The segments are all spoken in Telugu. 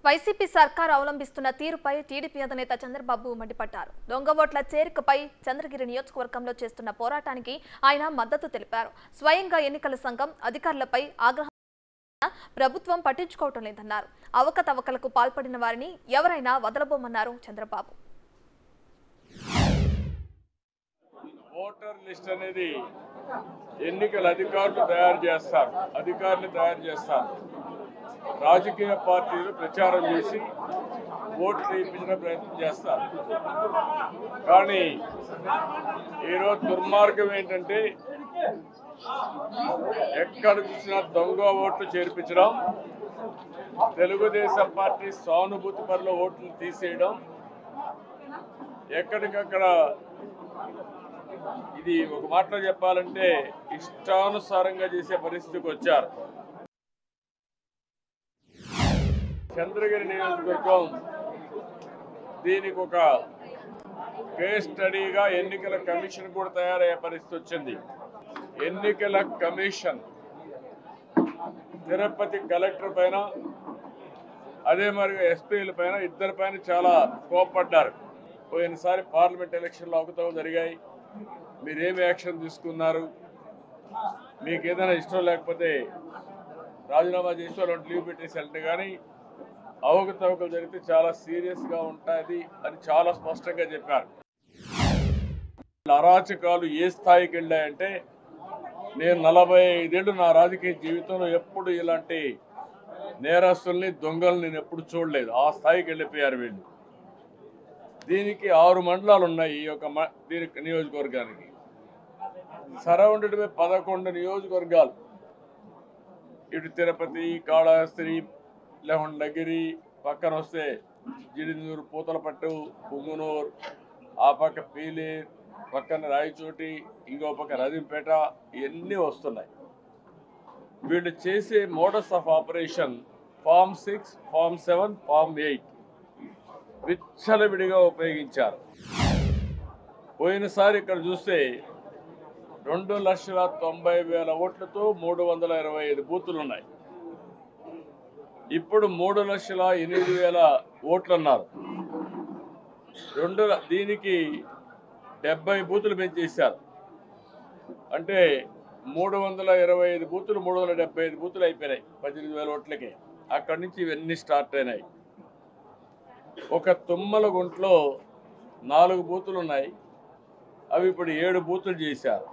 వైసీపీ సర్కార్ అవలంబిస్తున్న తీరుపై టీడీపీ అధినేత చంద్రబాబు మండిపడ్డారు దొంగ ఓట్ల చేరికపై చంద్రగిరి నియోజకవర్గంలో చేస్తున్న పోరాటానికి ఆయన మద్దతు తెలిపారు స్వయంగా ఎన్నికల సంఘం అధికారులపై ఆగ్రహం ప్రభుత్వం పట్టించుకోవటం లేదన్నారు అవకతవకలకు పాల్పడిన వారిని ఎవరైనా వదలబోమన్నారు చంద్రబాబు ఓటర్ లిస్ట్ అనేది ఎన్నికల అధికారులు తయారు చేస్తారు అధికారులు తయారు చేస్తారు రాజకీయ పార్టీలు ప్రచారం చేసి ఓట్లు వేయించిన ప్రయత్నం చేస్తారు కానీ ఈరోజు దుర్మార్గం ఏంటంటే ఎక్కడ చూసినా దొంగ ఓట్లు చేర్పించడం తెలుగుదేశం పార్టీ సానుభూతి పరుల ఓట్లు తీసేయడం ఎక్కడికక్కడ ఇది ఒక మాటలో చెప్పాలంటే ఇష్టానుసారంగా చేసే పరిస్థితికి వచ్చారు చంద్రగిరి నియోజకవర్గం దీనికి ఒక కేస్ స్టడీగా ఎన్నికల కమిషన్ కూడా తయారయ్యే పరిస్థితి వచ్చింది ఎన్నికల కమిషన్ తిరుపతి కలెక్టర్ పైన అదే మరి ఎస్పీల పైన ఇద్దరి పైన చాలా కోపడ్డారు పోయినసారి పార్లమెంట్ ఎలక్షన్లో అవకతవకలు జరిగాయి మీరేమి యాక్షన్ తీసుకున్నారు మీకు ఏదైనా ఇష్టం లేకపోతే రాజీనామా చేసి వాళ్ళు లీవ్ పెట్టేసి వెళ్తే కానీ అవకతవకలు జరిగితే చాలా సీరియస్గా ఉంటుంది అని చాలా స్పష్టంగా చెప్పారు అరాచకాలు ఏ స్థాయికి వెళ్ళాయంటే నేను నలభై ఐదేళ్ళు నా రాజకీయ జీవితంలో ఎప్పుడు ఇలాంటి నేరస్తుల్ని దొంగల్ని నేను ఎప్పుడు చూడలేదు ఆ స్థాయికి వెళ్ళిపోయారు వీళ్ళు దీనికి ఆరు మండలాలు ఉన్నాయి ఈ యొక్క మ- దీనికి నియోజకవర్గానికి సరౌండెడ్ బై పదకొండు నియోజకవర్గాలు ఇటు తిరుపతి కాళహస్తి లెహండగిరి పక్కన వస్తే జిడినూరు పూతలపట్టు పుంగునూరు ఆ పక్క పీలేరు పక్కన రాయచోటి ఇంకో పక్క రజంపేట ఇవన్నీ వస్తున్నాయి వీళ్ళు చేసే modus of operation form six form seven form eight విచ్చలవిడిగా ఉపయోగించారు పోయినసారి ఇక్కడ చూస్తే రెండు లక్షల తొంభై వేల ఓట్లతో మూడు వందల ఇరవై ఐదు బూతులు ఉన్నాయి ఇప్పుడు మూడు లక్షల ఎనిమిది వేల ఓట్లు అన్నారు రెండు ల- దీనికి డెబ్బై బూతులు పెంచేశారు అంటే మూడు వందల ఇరవై ఐదు బూతులు మూడు వందల డెబ్బై ఐదు బూతులు అయిపోయినాయి పద్దెనిమిది వేల ఓట్లకి అక్కడి నుంచి ఇవన్నీ స్టార్ట్ అయినాయి ఒక తుమ్మల గుంట్లో నాలుగు బూతులు ఉన్నాయి అవి ఇప్పుడు ఏడు బూతులు చేశారు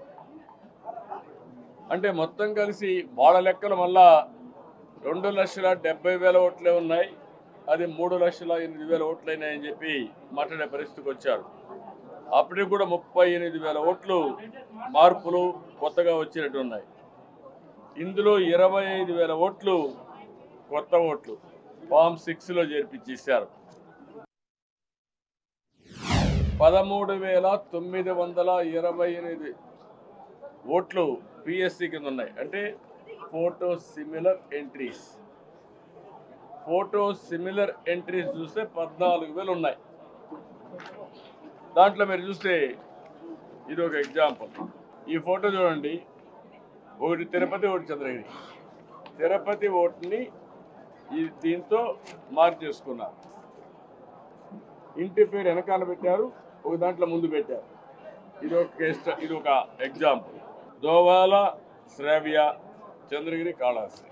అంటే మొత్తం కలిసి వాళ్ళ లెక్కలు మళ్ళా రెండు లక్షల డెబ్బై వేల ఓట్లే ఉన్నాయి అది మూడు లక్షల ఎనిమిది వేల ఓట్లు అయినాయని చెప్పి మాట్లాడే పరిస్థితికి వచ్చారు అప్పటికి కూడా ముప్పై ఎనిమిది వేల ఓట్లు మార్పులు కొత్తగా వచ్చినట్టు ఉన్నాయి ఇందులో ఇరవై ఐదు వేల ఓట్లు కొత్త ఓట్లు ఫామ్ సిక్స్లో చేర్పించేశారు పదమూడు వేల తొమ్మిది వందల ఇరవై ఎనిమిది ఓట్లు పిఎస్సి కింద ఉన్నాయి అంటే photo similar entries photo similar entries చూస్తే పద్నాలుగు వేలు ఉన్నాయి దాంట్లో మీరు చూస్తే ఇది ఒక ఎగ్జాంపుల్ ఈ ఫోటో చూడండి ఒకటి తిరుపతి ఒకటి చంద్రగిరి తిరుపతి ఓటుని ఈ దీంతో మార్చేసుకున్నారు ఇంటి పేరు వెనకాల పెట్టారు ఒక దాంట్లో ముందు పెట్టారు ఇది ఒక కేస్ ఇది ఒక ఎగ్జాంపుల్ దోవాల శ్రావ్య చంద్రగిరి కాళహస్తి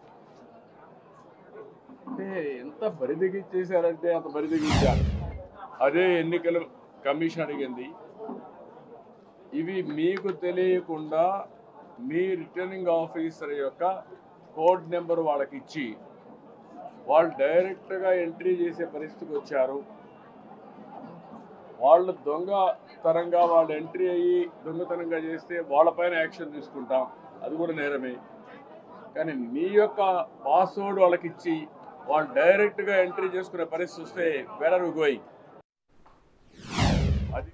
అంటే ఎంత బరిదిగించేశారంటే అంత బరిదిగించారు అదే ఎన్నికల కమిషన్ అడిగింది ఇవి మీకు తెలియకుండా మీ రిటర్నింగ్ ఆఫీసర్ యొక్క కోడ్ నెంబర్ వాళ్ళకి ఇచ్చి వాళ్ళు డైరెక్ట్గా ఎంట్రీ చేసే పరిస్థితికి వచ్చారు వాళ్ళు దొంగ తరంగా వాళ్ళు ఎంట్రీ అయ్యి దొంగతనంగా చేస్తే వాళ్ళపైన యాక్షన్ తీసుకుంటాం అది కూడా నేరమే కానీ మీ యొక్క పాస్వర్డ్ వాళ్ళకి ఇచ్చి వాళ్ళు డైరెక్ట్గా ఎంట్రీ చేసుకునే పరిస్థితి వస్తే వెడర్ గోయింగ్ అది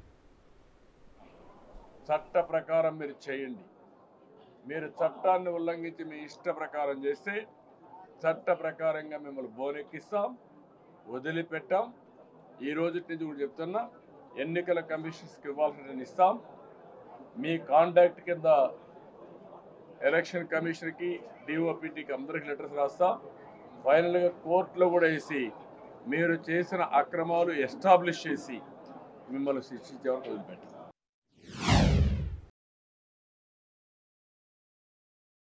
చట్ట ప్రకారం మీరు చేయండి మీరు చట్టాన్ని ఉల్లంఘించి మీ ఇష్ట ప్రకారం చేస్తే చట్ట ప్రకారంగా మిమ్మల్ని బోనెక్కిస్తాం వదిలిపెట్టాం ఈ రోజు నుంచి కూడా చెప్తున్నా ఎన్నికల కమిషన్స్కి ఇవ్వాల్సిన ఇస్తాం మీ కాంటాక్ట్ కింద ఎలక్షన్ కమిషన్కి డిఓపిటీకి అందరికి లెటర్స్ రాస్తాం ఫైనల్గా కోర్టులో కూడా వేసి మీరు చేసిన అక్రమాలు ఎస్టాబ్లిష్ చేసి మిమ్మల్ని శిక్షించే వరకు వదిలిపెట్టారు